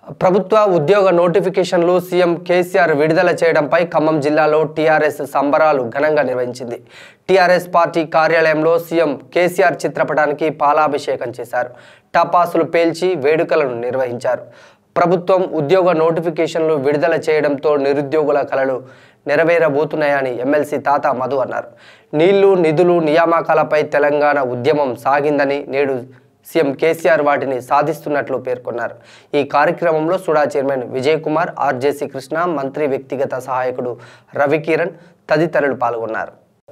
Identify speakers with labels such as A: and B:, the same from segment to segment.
A: ప్రభుత్వ ఉద్యోగ నోటిఫికేషన్లు సీఎం కేసీఆర్ విడుదల చేయడంపై ఖమ్మం జిల్లాలో టీఆర్ఎస్ సంబరాలు ఘనంగా నిర్వహించింది టీఆర్ఎస్ పార్టీ కార్యాలయంలో సీఎం కేసీఆర్ చిత్రపటానికి పాలాభిషేకం చేశారు టపాసులు పేల్చి వేడుకలను నిర్వహించారు ప్రభుత్వం ఉద్యోగ నోటిఫికేషన్లు విడుదల చేయడంతో నిరుద్యోగుల కలలు నెరవేరబోతున్నాయని ఎమ్మెల్సీ తాత మధు అన్నారు నీళ్లు నిధులు నియామకాలపై తెలంగాణ ఉద్యమం సాగిందని నేడు సీఎం కేసీఆర్ వాటిని సాధిస్తున్నట్లు పేర్కొన్నారు ఈ కార్యక్రమంలో SUDA chairman Vijay Kumar RJC Krishna మంత్రి వ్యక్తిగత సహాయకుడు రవికిరణ్ తదితరులు పాల్గొన్నారు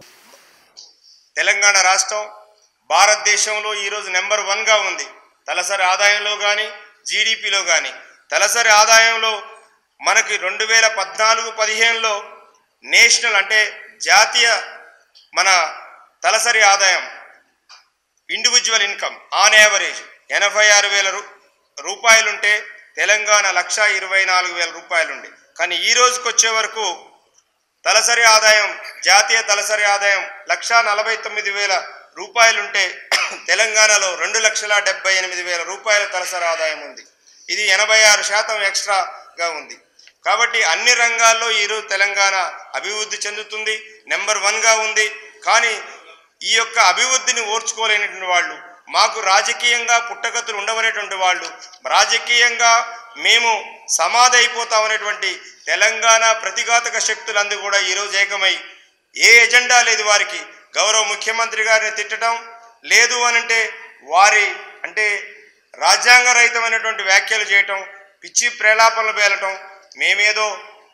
B: తెలంగాణ రాష్ట్రం భారతదేశంలో ఈరోజు నెంబర్ వన్గా ఉంది తలసరి ఆదాయంలో కానీ జీడిపిలో కానీ తలసరి ఆదాయంలో మనకి రెండు వేల పద్నాలుగు పదిహేనులో నేషనల్ అంటే జాతీయ మన తలసరి ఆదాయం ఇండివిజువల్ ఇన్కమ్ ఆన్ యావరేజ్ ఎనభై ఆరు వేల రూ రూపాయలుంటే తెలంగాణ లక్ష ఇరవై నాలుగు వేల రూపాయలుండే కానీ ఈ రోజుకి వచ్చే వరకు తలసరి ఆదాయం జాతీయ తలసరి ఆదాయం లక్ష నలభై తొమ్మిది వేల రూపాయలుంటే తెలంగాణలో రెండు లక్షల డెబ్బై ఎనిమిది వేల రూపాయల తలసరి ఆదాయం ఉంది ఇది ఎనభై ఆరు శాతం ఎక్స్ట్రాగా ఉంది కాబట్టి అన్ని రంగాల్లో ఈరోజు తెలంగాణ అభివృద్ధి చెందుతుంది నెంబర్ వన్గా ఉంది కానీ ఈ యొక్క అభివృద్ధిని ఓర్చుకోలేనటువంటి వాళ్ళు మాకు రాజకీయంగా పుట్టగతులు ఉండవనేటువంటి వాళ్ళు రాజకీయంగా మేము సమాధి అయిపోతామనేటువంటి తెలంగాణ ప్రతిఘాతక శక్తులందు కూడా ఈరోజు ఏకమై ఏ ఎజెండా లేదు వారికి గౌరవ ముఖ్యమంత్రి గారిని తిట్టడం లేదు అనంటే వారి అంటే రాజ్యాంగ రహితమైనటువంటి వ్యాఖ్యలు చేయటం పిచ్చి ప్రేలాపనలు పేలటం మేమేదో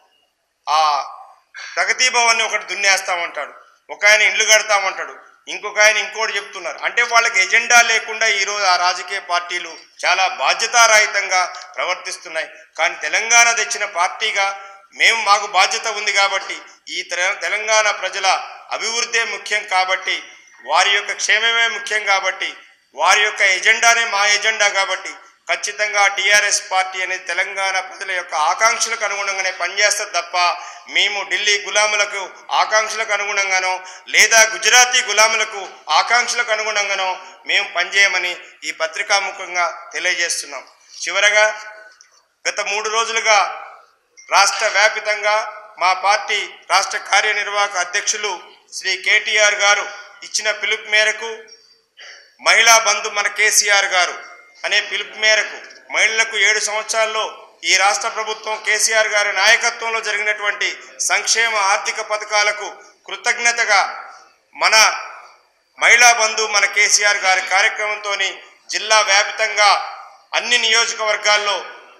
B: ఆ ప్రగతి భవన్ని ఒకటి దున్నేస్తామంటాడు ఒక ఆయన ఇల్లు కడతామంటాడు ఇంకొక ఆయన ఇంకోటి చెప్తున్నారు అంటే వాళ్ళకి ఎజెండా లేకుండా ఈరోజు ఆ రాజకీయ పార్టీలు చాలా బాధ్యతారహితంగా ప్రవర్తిస్తున్నాయి కానీ తెలంగాణ తెచ్చిన పార్టీగా మేము మాకు బాధ్యత ఉంది కాబట్టి ఈ తెల- తెలంగాణ ప్రజల అభివృద్ధే ముఖ్యం కాబట్టి వారి యొక్క క్షేమమే ముఖ్యం కాబట్టి వారి యొక్క ఎజెండానే మా ఎజెండా కాబట్టి ఖచ్చితంగా టీఆర్ఎస్ పార్టీ అనేది తెలంగాణ ప్రజల యొక్క ఆకాంక్షలకు అనుగుణంగానే పనిచేస్తుంది తప్ప మేము ఢిల్లీ గులాములకు ఆకాంక్షలకు అనుగుణంగానో లేదా గుజరాతీ గులాములకు ఆకాంక్షలకు అనుగుణంగానో మేము పనిచేయమని ఈ పత్రికాముఖంగా తెలియజేస్తున్నాం చివరగా గత మూడు రోజులుగా రాష్ట్ర వ్యాపితంగా మా పార్టీ రాష్ట్ర కార్యనిర్వాహక అధ్యక్షులు శ్రీ కేటీఆర్ గారు ఇచ్చిన పిలుపు మేరకు మహిళా బంధు మన కేసీఆర్ గారు అనే పిలుపు మేరకు మహిళలకు ఏడు సంవత్సరాల్లో ఈ రాష్ట్ర ప్రభుత్వం కేసీఆర్ గారి నాయకత్వంలో జరిగినటువంటి సంక్షేమ ఆర్థిక పథకాలకు కృతజ్ఞతగా మన మహిళా బంధు మన కేసీఆర్ గారి కార్యక్రమంతో జిల్లా వ్యాపితంగా అన్ని నియోజకవర్గాల్లో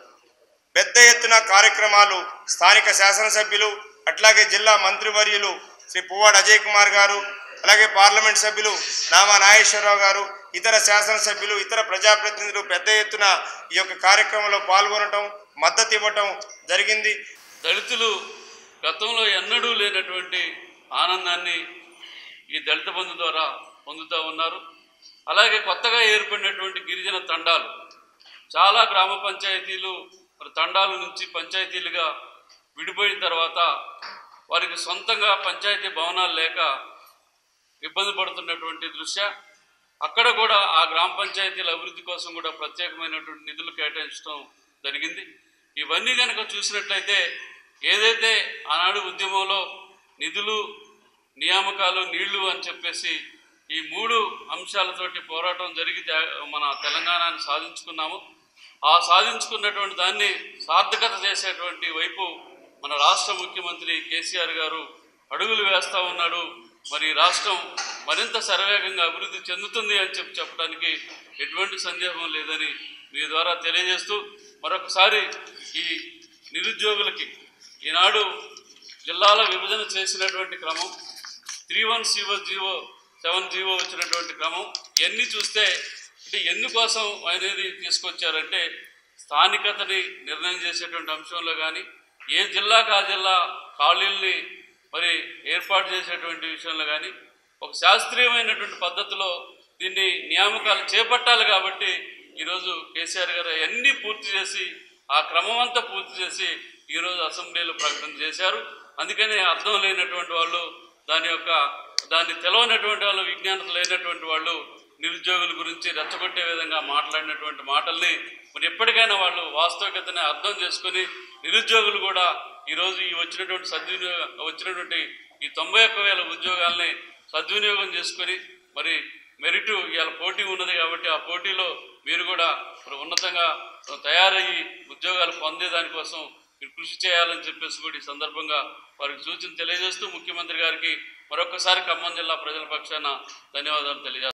B: పెద్ద ఎత్తున కార్యక్రమాలు స్థానిక శాసనసభ్యులు అట్లాగే జిల్లా మంత్రివర్యులు శ్రీ పువ్వాడ అజయ్ కుమార్ గారు అలాగే పార్లమెంట్ సభ్యులు నామా నాగేశ్వరరావు గారు ఇతర శాసనసభ్యులు ఇతర ప్రజాప్రతినిధులు పెద్ద ఎత్తున ఈ యొక్క కార్యక్రమంలో పాల్గొనటం మద్దతు ఇవ్వటం జరిగింది
C: దళితులు గతంలో ఎన్నడూ లేనటువంటి ఆనందాన్ని ఈ దళిత బంధు ద్వారా పొందుతూ ఉన్నారు అలాగే కొత్తగా ఏర్పడినటువంటి గిరిజన తండాలు చాలా గ్రామ పంచాయతీలు మరి తండాల నుంచి పంచాయతీలుగా విడిపోయిన తర్వాత వారికి సొంతంగా పంచాయతీ భవనాలు లేక ఇబ్బంది పడుతున్నటువంటి దృశ్య అక్కడ కూడా ఆ గ్రామ పంచాయతీల అభివృద్ధి కోసం కూడా ప్రత్యేకమైనటువంటి నిధులు కేటాయించడం జరిగింది ఇవన్నీ కనుక చూసినట్లయితే ఏదైతే ఆనాడు ఉద్యమంలో నిధులు నియామకాలు నీళ్లు అని చెప్పేసి ఈ మూడు అంశాలతోటి పోరాటం జరిగితే మన తెలంగాణని సాధించుకున్నాము ఆ సాధించుకున్నటువంటి దాన్ని సార్థకత చేసేటువంటి వైపు మన రాష్ట్ర ముఖ్యమంత్రి కేసీఆర్ గారు అడుగులు వేస్తా ఉన్నాడు మరి రాష్ట్రం మరింత శరవేగంగా అభివృద్ధి చెందుతుంది అని చెప్పి చెప్పడానికి ఎటువంటి సందేహం లేదని మీ ద్వారా తెలియజేస్తూ మరొకసారి ఈ నిరుద్యోగులకి ఈనాడు జిల్లాల విభజన చేసినటువంటి క్రమం three one GO GO seven GO వచ్చినటువంటి క్రమం ఇవన్నీ చూస్తే అంటే ఎందుకోసం అనేది తీసుకొచ్చారంటే స్థానికతని నిర్ణయం చేసేటువంటి అంశంలో కానీ ఏ జిల్లాకు ఆ జిల్లా ఖాళీల్ని మరి ఏర్పాటు చేసేటువంటి విషయంలో కానీ ఒక శాస్త్రీయమైనటువంటి పద్ధతిలో దీన్ని నియామకాలు చేపట్టాలి కాబట్టి ఈరోజు కేసీఆర్ గారు అన్నీ పూర్తి చేసి ఆ క్రమం అంతా పూర్తి చేసి ఈరోజు అసెంబ్లీలో ప్రకటన చేశారు అందుకనే అర్థం లేనటువంటి వాళ్ళు దాని యొక్క దాన్ని తెలవనటువంటి వాళ్ళు విజ్ఞానం లేనటువంటి వాళ్ళు నిరుద్యోగుల గురించి రెచ్చగొట్టే విధంగా మాట్లాడినటువంటి మాటల్ని మరి ఎప్పటికైనా వాళ్ళు వాస్తవికతని అర్థం చేసుకొని నిరుద్యోగులు కూడా ఈరోజు ఈ వచ్చినటువంటి సద్వినియోగ వచ్చినటువంటి ఈ తొంభై ఒక్క వేల ఉద్యోగాల్ని సద్వినియోగం చేసుకొని మరి మెరిట్ ఇవాళ పోటీ ఉన్నది కాబట్టి ఆ పోటీలో మీరు కూడా మరి ఉన్నతంగా తయారయ్యి ఉద్యోగాలు పొందే దానికోసం మీరు కృషి చేయాలని చెప్పేసి కూడా ఈ సందర్భంగా వారికి సూచన తెలియజేస్తూ ముఖ్యమంత్రి గారికి మరొకసారి ఖమ్మం జిల్లా ప్రజల పక్షాన ధన్యవాదాలు తెలియజేస్తాను